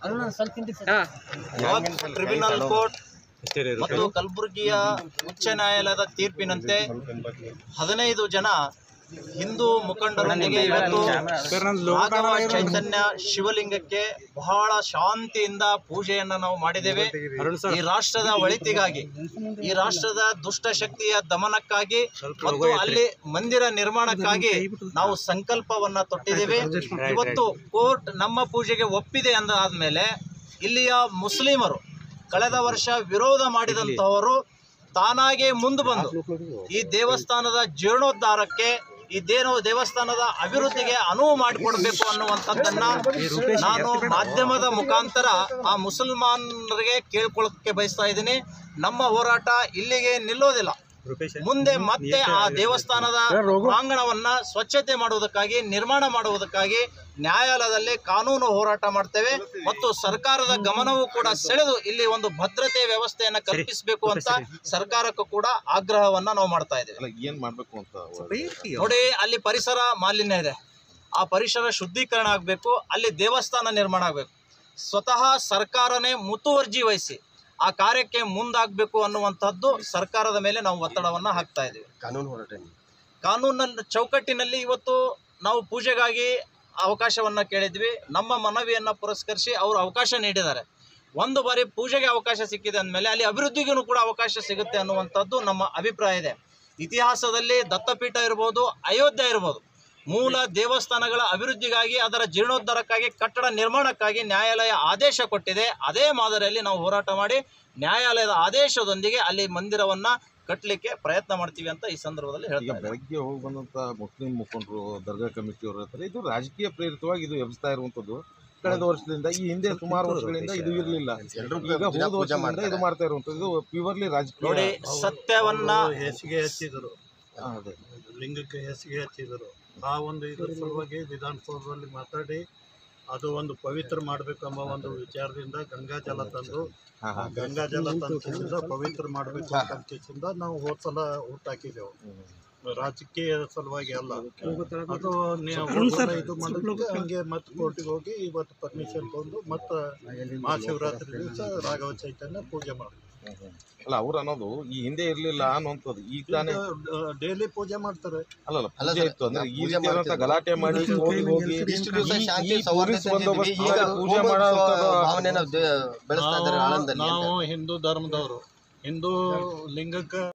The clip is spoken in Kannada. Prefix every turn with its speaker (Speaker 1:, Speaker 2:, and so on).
Speaker 1: ಇವತ್ತು ಟ್ರಿಬ್ಯುನಲ್ ಕೋರ್ಟ್ ಮತ್ತು ಕಲಬುರಗಿಯ ಉಚ್ಚ ನ್ಯಾಯಾಲಯದ ತೀರ್ಪಿನಂತೆ ಹದಿನೈದು ಜನ ಹಿಂದೂ ಮುಖಂಡರೊಂದಿಗೆ ಇವತ್ತು ರಾಘವ ಚೈತನ್ಯ ಶಿವಲಿಂಗಕ್ಕೆ ಬಹಳ ಶಾಂತಿಯಿಂದ ಪೂಜೆಯನ್ನ ನಾವು ಮಾಡಿದ್ದೇವೆ ಈ ರಾಷ್ಟ್ರದ ಒಳಿತಿಗಾಗಿ ಈ ರಾಷ್ಟ್ರದ ದುಷ್ಟ ಶಕ್ತಿಯ ದಮನಕ್ಕಾಗಿ ಮತ್ತು ಅಲ್ಲಿ ಮಂದಿರ ನಿರ್ಮಾಣಕ್ಕಾಗಿ ನಾವು ಸಂಕಲ್ಪವನ್ನ ತೊಟ್ಟಿದ್ದೇವೆ ಇವತ್ತು ಕೋರ್ಟ್ ನಮ್ಮ ಪೂಜೆಗೆ ಒಪ್ಪಿದೆ ಅಂದಾದ್ಮೇಲೆ ಇಲ್ಲಿಯ ಮುಸ್ಲಿಮರು ಕಳೆದ ವರ್ಷ ವಿರೋಧ ಮಾಡಿದಂತಹವರು ತಾನಾಗೆ ಮುಂದೆ ಬಂದು ಈ ದೇವಸ್ಥಾನದ ಜೀರ್ಣೋದ್ಧಾರಕ್ಕೆ ಈ ದೇವ ದೇವಸ್ಥಾನದ ಅಭಿವೃದ್ಧಿಗೆ ಅನುವು ಮಾಡಿಕೊಡ್ಬೇಕು ಅನ್ನುವಂಥದ್ದನ್ನ ನಾನು ಮಾಧ್ಯಮದ ಮುಖಾಂತರ ಆ ಮುಸಲ್ಮಾನರಿಗೆ ಕೇಳ್ಕೊಳ್ಳಕ್ಕೆ ಬಯಸ್ತಾ ಇದ್ದೀನಿ ನಮ್ಮ ಹೋರಾಟ ಇಲ್ಲಿಗೆ ನಿಲ್ಲೋದಿಲ್ಲ ಮುಂದೆ ಮತ್ತೆ ಆ ದೇವಸ್ಥಾನದ ಪ್ರಾಂಗಣವನ್ನ ಸ್ವಚ್ಛತೆ ಮಾಡುವುದಕ್ಕಾಗಿ ನಿರ್ಮಾಣ ಮಾಡುವುದಕ್ಕಾಗಿ ನ್ಯಾಯಾಲಯದಲ್ಲಿ ಕಾನೂನು ಹೋರಾಟ ಮಾಡ್ತೇವೆ ಮತ್ತು ಸರ್ಕಾರದ ಗಮನವೂ ಕೂಡ ಸೆಳೆದು ಇಲ್ಲಿ ಒಂದು ಭದ್ರತೆ ವ್ಯವಸ್ಥೆಯನ್ನ ಕಲ್ಪಿಸಬೇಕು ಅಂತ ಸರ್ಕಾರಕ್ಕೂ ಕೂಡ ಆಗ್ರಹವನ್ನ ನಾವು ಮಾಡ್ತಾ ಇದ್ದೇವೆ
Speaker 2: ಅಲ್ಲ ಏನ್ ಮಾಡ್ಬೇಕು ಅಂತ
Speaker 1: ನೋಡಿ ಅಲ್ಲಿ ಪರಿಸರ ಮಾಲಿನ್ಯ ಇದೆ ಆ ಪರಿಸರ ಶುದ್ಧೀಕರಣ ಆಗಬೇಕು ಅಲ್ಲಿ ದೇವಸ್ಥಾನ ನಿರ್ಮಾಣ ಆಗಬೇಕು ಸ್ವತಃ ಸರ್ಕಾರನೇ ಮುತುವರ್ಜಿ ವಹಿಸಿ ಆ ಕಾರ್ಯಕ್ಕೆ ಮುಂದಾಗಬೇಕು ಅನ್ನುವಂಥದ್ದು ಸರ್ಕಾರದ ಮೇಲೆ ನಾವು ಒತ್ತಡವನ್ನು ಹಾಕ್ತಾ ಇದ್ದೀವಿ
Speaker 3: ಕಾನೂನು ಹೋರಾಟ
Speaker 1: ಕಾನೂನಿನ ಚೌಕಟ್ಟಿನಲ್ಲಿ ಇವತ್ತು ನಾವು ಪೂಜೆಗಾಗಿ ಅವಕಾಶವನ್ನು ಕೇಳಿದ್ವಿ ನಮ್ಮ ಮನವಿಯನ್ನು ಪುರಸ್ಕರಿಸಿ ಅವರು ಅವಕಾಶ ನೀಡಿದ್ದಾರೆ ಒಂದು ಬಾರಿ ಪೂಜೆಗೆ ಅವಕಾಶ ಸಿಕ್ಕಿದೆ ಅಂದಮೇಲೆ ಅಲ್ಲಿ ಅಭಿವೃದ್ಧಿಗೂ ಕೂಡ ಅವಕಾಶ ಸಿಗುತ್ತೆ ಅನ್ನುವಂಥದ್ದು ನಮ್ಮ ಅಭಿಪ್ರಾಯ ಇದೆ ಇತಿಹಾಸದಲ್ಲಿ ದತ್ತಪೀಠ ಇರ್ಬೋದು ಅಯೋಧ್ಯೆ ಇರ್ಬೋದು ಮೂಲ ದೇವಸ್ಥಾನಗಳ ಅಭಿವೃದ್ಧಿಗಾಗಿ ಅದರ ಜೀರ್ಣೋದ್ಧಾರಕ್ಕಾಗಿ ಕಟ್ಟಡ ನಿರ್ಮಾಣಕ್ಕಾಗಿ ನ್ಯಾಯಾಲಯ ಆದೇಶ ಕೊಟ್ಟಿದೆ ಅದೇ ಮಾದರಿಯಲ್ಲಿ ನಾವು ಹೋರಾಟ ಮಾಡಿ ನ್ಯಾಯಾಲಯದ ಆದೇಶದೊಂದಿಗೆ ಅಲ್ಲಿ ಮಂದಿರವನ್ನ ಕಟ್ಟಲಿಕ್ಕೆ ಪ್ರಯತ್ನ ಮಾಡ್ತೀವಿ ಅಂತ ಈ ಸಂದರ್ಭದಲ್ಲಿ
Speaker 2: ಈಗ
Speaker 1: ಹೇಳ್ತಾರೆ
Speaker 2: ಬೆಳಗ್ಗೆ ಹೋಗಿ ಬಂದಂತ ಮುಸ್ಲಿಂ ಮುಖಂಡರು ದರ್ಗಾ ಕಮಿಟಿಯವರು ಹೇಳ್ತಾರೆ ಇದು ರಾಜಕೀಯ ಪ್ರೇರಿತವಾಗಿ ಇದು ಎಬ್ಸ್ತಾ ಇರುವಂತದ್ದು ಕಳೆದ ವರ್ಷದಿಂದ ಈ ಹಿಂದೆ ಸುಮಾರು ವರ್ಷಗಳಿಂದ ಇದು ಇರಲಿಲ್ಲ
Speaker 3: ಎಲ್ರೂ
Speaker 2: ಈಗ
Speaker 3: ದಿನ
Speaker 2: ಹೋದ
Speaker 3: ಪೂಜೆ
Speaker 2: ವರ್ಷದಿಂದ
Speaker 3: ಮಾಡ್ತಾರೆ.
Speaker 2: ಇದು ಮಾಡ್ತಾ ಇರುವಂತದ್ದು ಇದು ಪ್ಯೂರ್ಲಿ ರಾಜಕೀಯ
Speaker 1: ನೋಡಿ ಸತ್ಯವನ್ನ
Speaker 4: ಹೇಸಿಗೆ ಹಚ್ಚಿದರು
Speaker 2: ಹಾ, ಅದೇ
Speaker 4: ಲಿಂಗಕ್ಕೆ ಹೇಸಿಗೆ ಹಚ್ಚಿದರು ಆ ಒಂದು ಇದ್ರ ಸಲುವಾಗಿ ವಿಧಾನಸೌಧದಲ್ಲಿ ಮಾತಾಡಿ ಅದು ಒಂದು ಪವಿತ್ರ ಮಾಡಬೇಕೆಂಬ ಒಂದು ವಿಚಾರದಿಂದ ಗಂಗಾ ಜಲ ತಂದು
Speaker 2: ಹಾ, ಹಾ.
Speaker 4: ಗಂಗಾ ಜಲ ತಂದಿಂದ ಪವಿತ್ರ ಮಾಡಬೇಕು ಅಂತ ಕೇಸಿಂದ ನಾವು ಹೋದ ಸಲ ಊಟ ಹಾಕಿದೆವು ರಾಜಕೀಯ ಸಲುವಾಗಿ ಅಲ್ಲ ಅದು ನೀವು ಇದು ಮಾಡೋದಕ್ಕೆ ಹಂಗೆ ಮತ್ತೆ ಕೋರ್ಟಿಗೆ ಹೋಗಿ ಇವತ್ತು ಪರ್ಮಿಷನ್ ತಗೊಂಡು ಮತ್ತೆ ಮಹಾಶಿವರಾತ್ರಿ ದಿವಸ ರಾಘವ ಚೈತನ್ಯ ಪೂಜೆ ಮಾಡಿ
Speaker 2: ಅಲ್ಲ ಅವ್ರು ಅನ್ನೋದು ಈ ಹಿಂದೆ ಇರ್ಲಿಲ್ಲ ಅನ್ನುವಂಥದ್ದು ಈಗ ತಾನೇ
Speaker 4: ಡೈಲಿ ಪೂಜೆ ಮಾಡ್ತಾರೆ
Speaker 2: ಅಲ್ಲಲ್ಲ
Speaker 3: ಅಲ್ಲ
Speaker 2: ಪೂಜೆ
Speaker 3: ಸರ್,
Speaker 2: ಇತ್ತು ಅಂದ್ರೆ ಈ
Speaker 3: ಪೂಜೆ
Speaker 2: ರೀತಿಯಾದಂತ
Speaker 3: ಮಾಡ್ತಿದ್ರು.
Speaker 2: ಗಲಾಟೆ ಮಾಡಿ ಕೋರ್ಟಿಗೆ ಹೋಗಿ
Speaker 3: ಇಷ್ಟು ದಿವಸ
Speaker 2: ಈ-
Speaker 3: ಶಾಂತಿ
Speaker 2: ಈ ಪೊಲೀಸ್ ಬಂದೋಬಸ್ತ್
Speaker 3: ಈಗ
Speaker 2: ಮಾಡಿ ಪೂಜೆ ಮಾಡೋ
Speaker 3: ಭಾವನೆನ ಬೆಳೆಸ್ತಾ ಇದ್ದಾರೆ
Speaker 4: ನಾವು
Speaker 3: ಆಳಂದಲ್ಲಿ
Speaker 4: ನಾವು ಹಿಂದೂ ಧರ್ಮದವರು ಹಿಂದೂ ಲಿಂಗಕ್ಕೆ